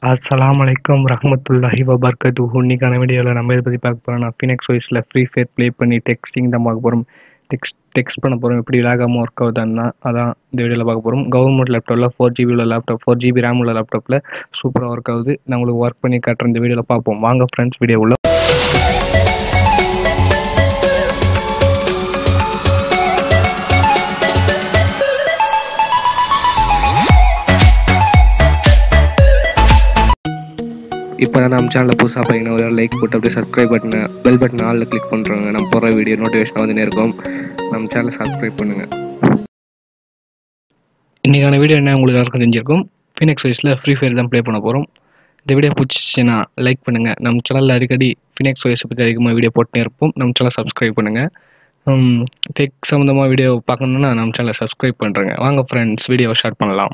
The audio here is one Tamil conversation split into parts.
அஸ்ஸலாமு அலைக்கும் ரஹ்மத்துல்லாஹி வபர்கத்துஹு இன்னைக்கான வீடியோவில் நம்ம இதை பற்றி பார்க்க போகிறோம் நான் ஃபினெக்ஸ் வாய்ஸில் ஃப்ரீ ஃபயர் ப்ளே பண்ணி டெக்ஸ்டிங் தான் பார்க்க போகிறோம் டெக்ஸ்ட் டெக்ஸ்ட் பண்ண போகிறோம் எப்படி விலாகாமல் ஒர்க் ஆகுதுன்னா அதான் இந்த வீடியோவில் பார்க்க போகிறோம் கவர்மெண்ட் லேப்டாப்பில் ஃபோர் ஜிபி உள்ள லேப்டாப் ஃபோர் ஜிபி ரேம் உள்ள லேப்டாப்பில் சூப்பராக ஒர்க் ஆகுது நான் உங்களுக்கு ஒர்க் பண்ணி காட்டுறேன் இந்த வீடியோவில் பார்ப்போம் வாங்க ஃப்ரெண்ட்ஸ் வீடியோ உள்ள இப்போ தான் நம்ம சேனலில் புதுசாக பார்த்தீங்கன்னா ஒரு லைக் போட்டு அப்படியே சப்ஸ்கிரைப் பட்டனை பெல் பட்டன் ஆளில் கிளிக் பண்ணுறோங்க நம்ம போகிற வீடியோ நோட்டிஃபிகேஷன் வந்துனே இருக்கும் நம்ம சேனலை சப்ஸ்கிரைப் பண்ணுங்கள் இன்றைக்கான வீடியோ என்ன உங்களுக்கு எல்லாருக்கும் தெரிஞ்சிருக்கும் ஃபினிக்ஸ் வைஸில் ஃப்ரீ ஃபயர் தான் ப்ளே பண்ண போகிறோம் இந்த வீடியோ பிடிச்சிச்சுன்னா லைக் பண்ணுங்கள் நம்ம சேனலில் அடிக்கடி ஃபினிக்ஸ் வைஸை பற்றி அதிகமாக வீடியோ போட்டுனே இருப்போம் நம்ம சேனலை சப்ஸ்கிரைப் பண்ணுங்கள் டெக் சம்மந்தமாக வீடியோ பார்க்கணுன்னா நம்ம சேனலை சப்ஸ்கிரைப் பண்ணுறேங்க வாங்க ஃப்ரெண்ட்ஸ் வீடியோவை ஷேர் பண்ணலாம்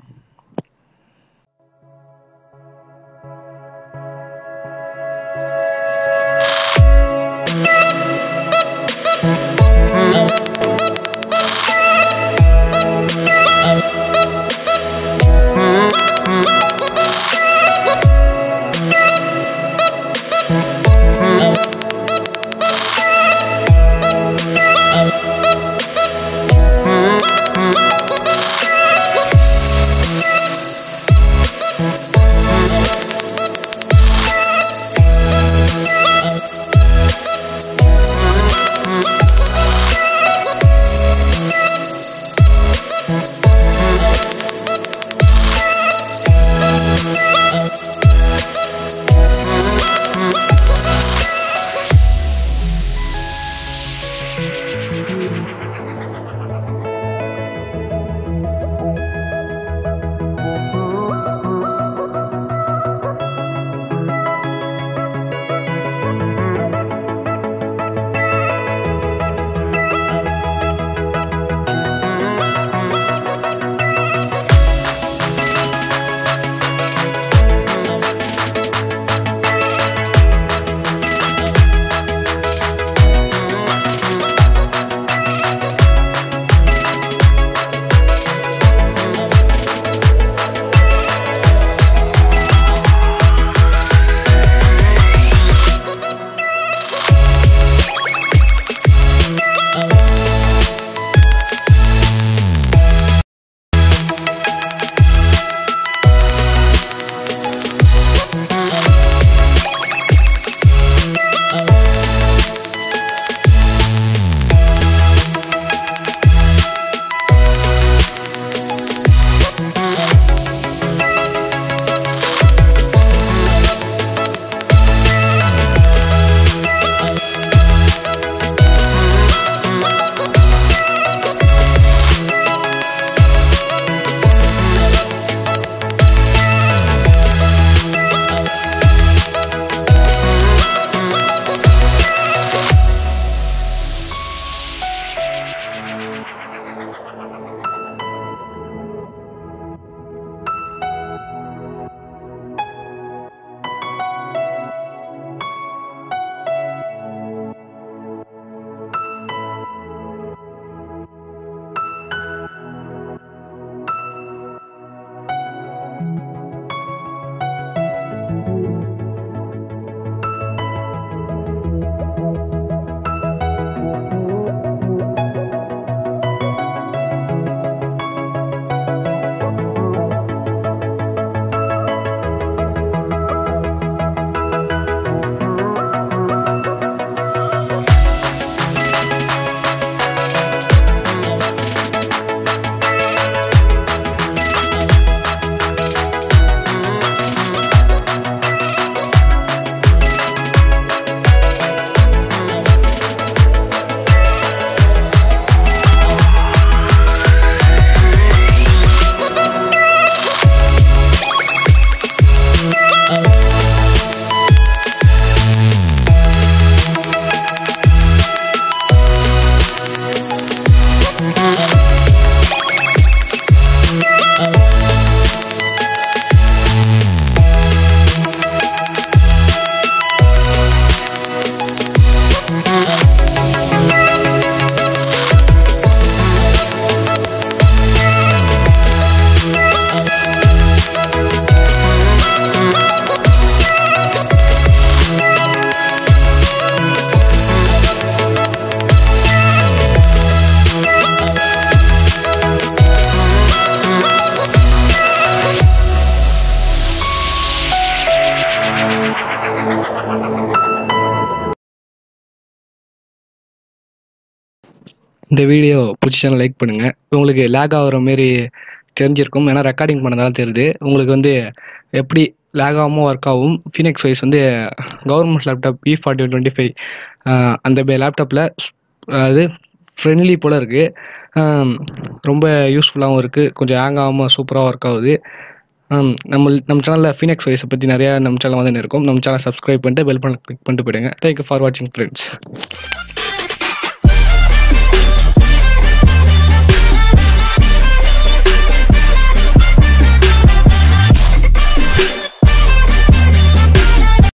இந்த வீடியோ பிடிச்சா லைக் பண்ணுங்கள் உங்களுக்கு லேக் ஆகிற மாரி தெரிஞ்சிருக்கும் ஏன்னா ரெக்கார்டிங் பண்ணதால தெரியுது உங்களுக்கு வந்து எப்படி லேக் ஆகாமல் ஒர்க் ஆகும் ஃபினிக்ஸ் வைஸ் வந்து government laptop E forty twenty five அந்த லேப்டாப்பில் அது ஃப்ரெண்ட்லி போல் இருக்குது ரொம்ப யூஸ்ஃபுல்லாகவும் இருக்குது கொஞ்சம் ஹேங் ஆகாமல் சூப்பராக ஒர்க் ஆகுது ஆம், நம்ம நம்ம சேனலில் ஃபினிக்ஸ் வைஸை பற்றி நிறையா நம்ம சேனல் வந்து இருக்கும் நம்ம சேனல் சப்ஸ்கிரைப் பண்ணிட்டு பெல் பண்ண கிளிக் பண்ணிட்டு போயிடுங்க தேங்க்யூ ஃபார் வாட்சிங் ஃப்ரெண்ட்ஸ்